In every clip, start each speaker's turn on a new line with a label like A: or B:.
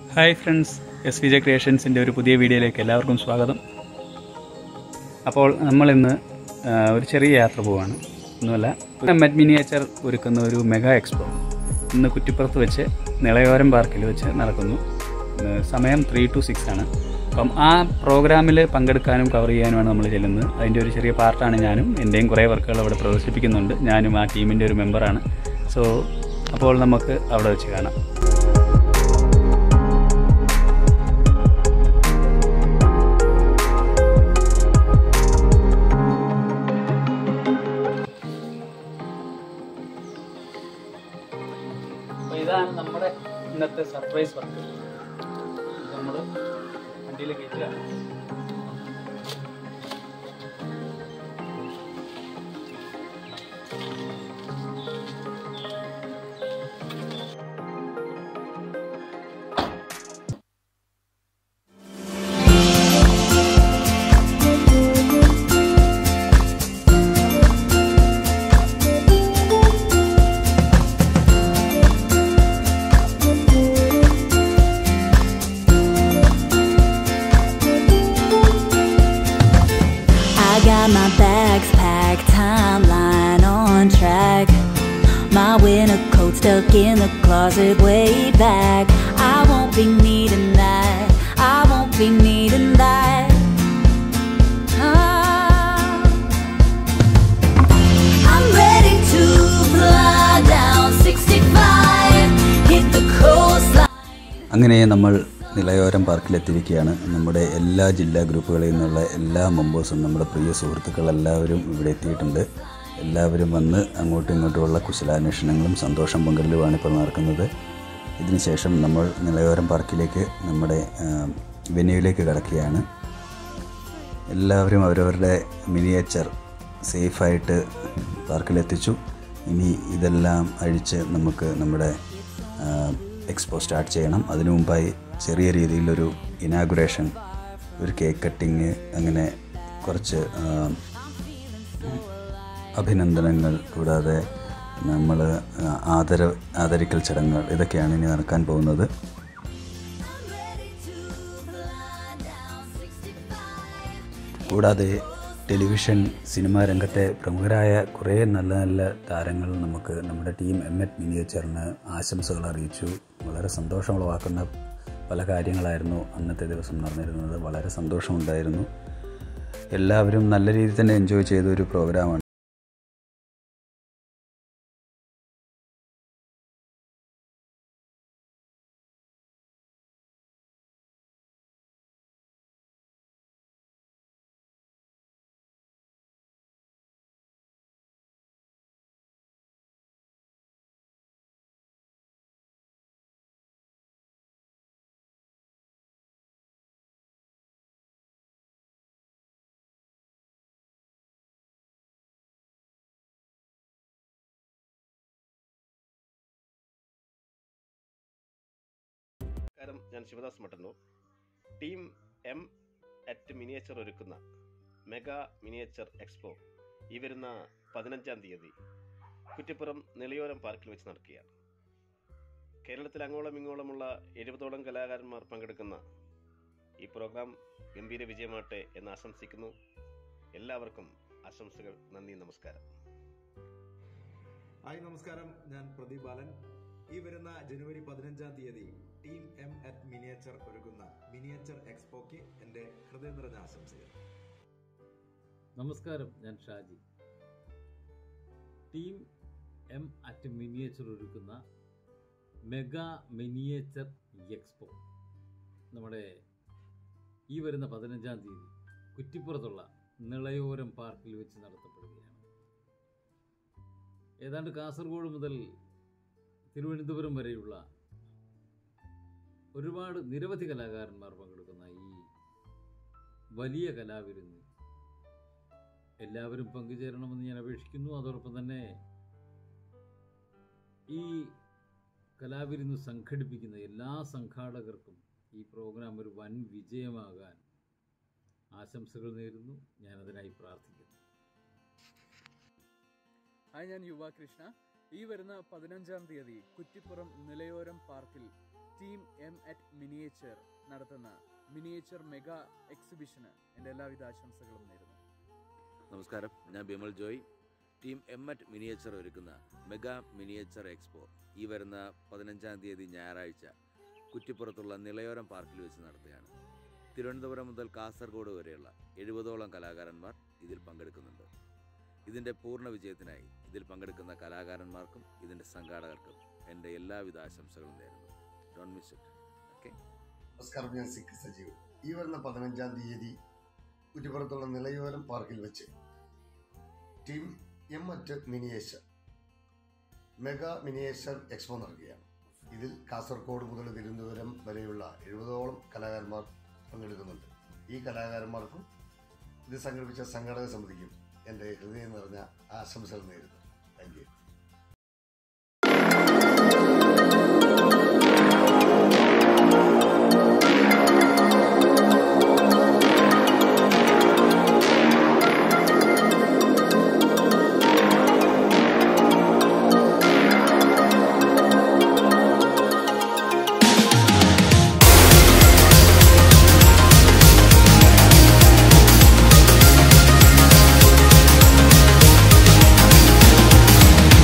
A: Hi friends S V J ക്രിയേഷൻസിൻ്റെ ഒരു പുതിയ വീഡിയോയിലേക്ക് എല്ലാവർക്കും സ്വാഗതം അപ്പോൾ നമ്മളിന്ന് ആ, ഒരു ചെറിയ യാത്ര പോവാണ് ഒന്നുമല്ല മെറ്റ് മിനിയേച്ചർ ഒരുക്കുന്ന ഒരു മെഗാ എക്സ്പോ ഇന്ന് കുറ്റിപ്പുറത്ത് വെച്ച് നിളയോരം പാർക്കിൽ വെച്ച് നടക്കുന്നു ഇന്ന് സമയം ത്രീ ടു സിക്സ് ആണ് അപ്പം ആ പ്രോഗ്രാമിൽ പങ്കെടുക്കാനും കവർ ചെയ്യാനുമാണ് നമ്മൾ ചെല്ലുന്നത് അതിൻ്റെ ഒരു ചെറിയ പാർട്ടാണ് ഞാനും എൻ്റെയും കുറേ വർക്കുകൾ അവിടെ പ്രദർശിപ്പിക്കുന്നുണ്ട് ഞാനും ആ ടീമിൻ്റെ ഒരു മെമ്പറാണ് സോ അപ്പോൾ നമുക്ക് അവിടെ വെച്ച് കാണാം അപ്പോൾ ഇതാണ് നമ്മുടെ ഇന്നത്തെ സർപ്രൈസ് വർക്ക് നമ്മൾ വണ്ടിയിൽ കയറ്റുക
B: I got my bags packed, timeline on track. My winter coat stuck in the closet way back. I won't be needing that. I won't be needing that. Ah. I'm ready to fly down 65, hit the coastline.
C: അങ്ങനെ നമ്മൾ നിലയോരം പാർക്കിലെത്തിയിരിക്കുകയാണ് നമ്മുടെ എല്ലാ ജില്ലാ ഗ്രൂപ്പുകളിൽ നിന്നുള്ള എല്ലാ മെമ്പേഴ്സും നമ്മുടെ പ്രിയ സുഹൃത്തുക്കളെല്ലാവരും ഇവിടെ എത്തിയിട്ടുണ്ട് എല്ലാവരും വന്ന് അങ്ങോട്ടും ഇങ്ങോട്ടുമുള്ള കുശലാന്വേഷണങ്ങളും സന്തോഷം പങ്കിടലുമാണ് ഇപ്പോൾ നടക്കുന്നത് ഇതിനുശേഷം നമ്മൾ നിലയോരം പാർക്കിലേക്ക് നമ്മുടെ വെന്യൂവിലേക്ക് കടക്കുകയാണ് എല്ലാവരും അവരവരുടെ മിനിയേച്ചർ സേഫായിട്ട് പാർക്കിലെത്തിച്ചു ഇനി ഇതെല്ലാം അഴിച്ച് നമുക്ക് നമ്മുടെ എക്സ്പോ സ്റ്റാർട്ട് ചെയ്യണം അതിനു മുമ്പായി ചെറിയ രീതിയിലൊരു ഇനാഗുറേഷൻ ഒരു കേക്ക് കട്ടിങ് അങ്ങനെ കുറച്ച് ആ, അഭിനന്ദനങ്ങൾ കൂടാതെ നമ്മൾ ആദര ആദരിക്കൽ ചടങ്ങുകൾ ഇതൊക്കെയാണ് ഇനി നടക്കാൻ പോകുന്നത് കൂടാതെ ടെലിവിഷൻ സിനിമാ രംഗത്തെ പ്രമുഖരായ കുറേ നല്ല നല്ല താരങ്ങൾ നമുക്ക് നമ്മുടെ ടീം എം എറ്റ് മിനിയേച്ചറിന് ആശംസകൾ അറിയിച്ചു വളരെ സന്തോഷം ഉളവാക്കുന്ന പല കാര്യങ്ങളായിരുന്നു അന്നത്തെ ദിവസം നടന്നിരുന്നത് വളരെ സന്തോഷമുണ്ടായിരുന്നു എല്ലാവരും നല്ല രീതിയിൽ തന്നെ എൻജോയ് ചെയ്ത ഒരു പ്രോഗ്രാമാണ്
D: നമസ്കാരം ഞാൻ Sivadas Mattannur team M at miniature ഒരുക്കുന്ന മെഗാ മിനിയേച്ചർ എക്സ്പോ ഈ വരുന്ന പതിനഞ്ചാം തീയതി കുറ്റിപ്പുറം നെളിയോരം പാർക്കിൽ വെച്ച് നടക്കുകയാണ് കേരളത്തിൽ അങ്ങോളം ഇങ്ങോളമുള്ള എഴുപതോളം കലാകാരന്മാർ പങ്കെടുക്കുന്ന ഈ പ്രോഗ്രാം ഗംഭീര വിജയമാട്ടെ എന്ന് ആശംസിക്കുന്നു എല്ലാവർക്കും ആശംസകൾ നന്ദി നമസ്കാരം
E: ഹായ് നമസ്കാരം ഞാൻ പ്രദീപ് ബാലൻ ഈ വരുന്ന ജനുവരി പതിനഞ്ചാം തീയതി ടീം എം അറ്റ് മിനിയേച്ചർ ഒരുക്കുന്ന മിനിയേച്ചർ എക്സ്പോക്ക് എൻ്റെ ഹൃദയം നിറഞ്ഞ ആശംസകൾ
F: നമസ്കാരം ഞാൻ Shaji team M at miniature ഒരുക്കുന്ന മെഗാ മിനിയേച്ചർ എക്സ്പോ നമ്മുടെ ഈ വരുന്ന പതിനഞ്ചാം തീയതി കുറ്റിപ്പുറത്തുള്ള നിളയോരം പാർക്കിൽ വെച്ച് നടത്തപ്പെടുകയാണ് ഏതാണ്ട് കാസർഗോഡ് മുതൽ തിരുവനന്തപുരം വരെയുള്ള ഒരുപാട് നിരവധി കലാകാരന്മാർ പങ്കെടുക്കുന്ന ഈ വലിയ കലാവിരുന്ന് എല്ലാവരും പങ്കുചേരണമെന്ന് ഞാൻ അപേക്ഷിക്കുന്നു അതോടൊപ്പം തന്നെ ഈ കലാവിരുന്ന് സംഘടിപ്പിക്കുന്ന എല്ലാ സംഘാടകർക്കും ഈ പ്രോഗ്രാം ഒരു വൻ വിജയമാകാൻ ആശംസകൾ നേരുന്നു ഞാനതിനായി പ്രാർത്ഥിക്കുന്നു
G: ഹായ് ഞാൻ യുവ കൃഷ്ണ ഈ വരുന്ന പതിനഞ്ചാം തീയതി കുറ്റിപ്പുറം നിലയോരം പാർക്കിൽ ടീം എം അറ്റ് മിനിയേച്ചർ നടത്തുന്ന മിനിയേച്ചർ മെഗാ എക്സിബിഷന് എൻ്റെ എല്ലാവിധ ആശംസകളും നേരുന്നു
H: നമസ്കാരം ഞാൻ Bimal Joy team M at miniature ഒരുക്കുന്ന മെഗാ മിനിയേച്ചർ എക്സ്പോ ഈ വരുന്ന പതിനഞ്ചാം തീയതി ഞായറാഴ്ച കുറ്റിപ്പുറത്തുള്ള നിളയോരം പാർക്കിൽ വെച്ച് നടത്തുകയാണ് തിരുവനന്തപുരം മുതൽ കാസർഗോഡ് വരെയുള്ള എഴുപതോളം കലാകാരന്മാർ ഇതിൽ പങ്കെടുക്കുന്നുണ്ട് ഇതിൻ്റെ പൂർണ്ണ വിജയത്തിനായി ഇതിൽ പങ്കെടുക്കുന്ന കലാകാരന്മാർക്കും ഇതിൻ്റെ സംഘാടകർക്കും എൻ്റെ എല്ലാവിധ ആശംസകളും നേരുന്നു ഡോൺ മിസ് ഇറ്റ് ഓക്കെ
I: നമസ്കാരം ഞാൻ സിക്ക് സജീവ് ഈ വരുന്ന പതിനഞ്ചാം തീയതി കുറ്റിപ്പുറത്തുള്ള നിലയോരം പാർക്കിൽ വെച്ച് team M at miniature mega miniature expo നടക്കുകയാണ് ഇതിൽ കാസർഗോഡ് മുതൽ തിരുവനന്തപുരം വരെയുള്ള എഴുപതോളം കലാകാരന്മാർ പങ്കെടുക്കുന്നുണ്ട് ഈ കലാകാരന്മാർക്കും ഇത് സംഘടിപ്പിച്ച സംഘടക സമിതിക്കും എൻ്റെ ഹൃദയം നിറഞ്ഞ ആശംസകൾ നേരുന്നു താങ്ക് യു
J: Thank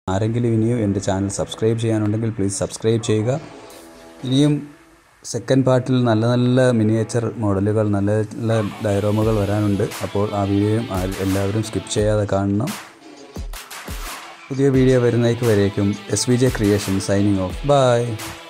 C: ആരെങ്കിലും ഇനിയും എൻ്റെ ചാനൽ സബ്സ്ക്രൈബ് ചെയ്യാനുണ്ടെങ്കിൽ പ്ലീസ് സബ്സ്ക്രൈബ് ചെയ്യുക ഇനിയും സെക്കൻഡ് പാർട്ടിൽ നല്ല നല്ല മിനിയേച്ചർ മോഡലുകൾ നല്ല നല്ല ഡയറോമുകൾ വരാനുണ്ട് അപ്പോൾ ആ വീഡിയോയും ആ- എല്ലാവരും സ്കിപ്പ് ചെയ്യാതെ കാണണം പുതിയ വീഡിയോ വരുന്നേക്ക് വരേക്കും S V J creation signing off by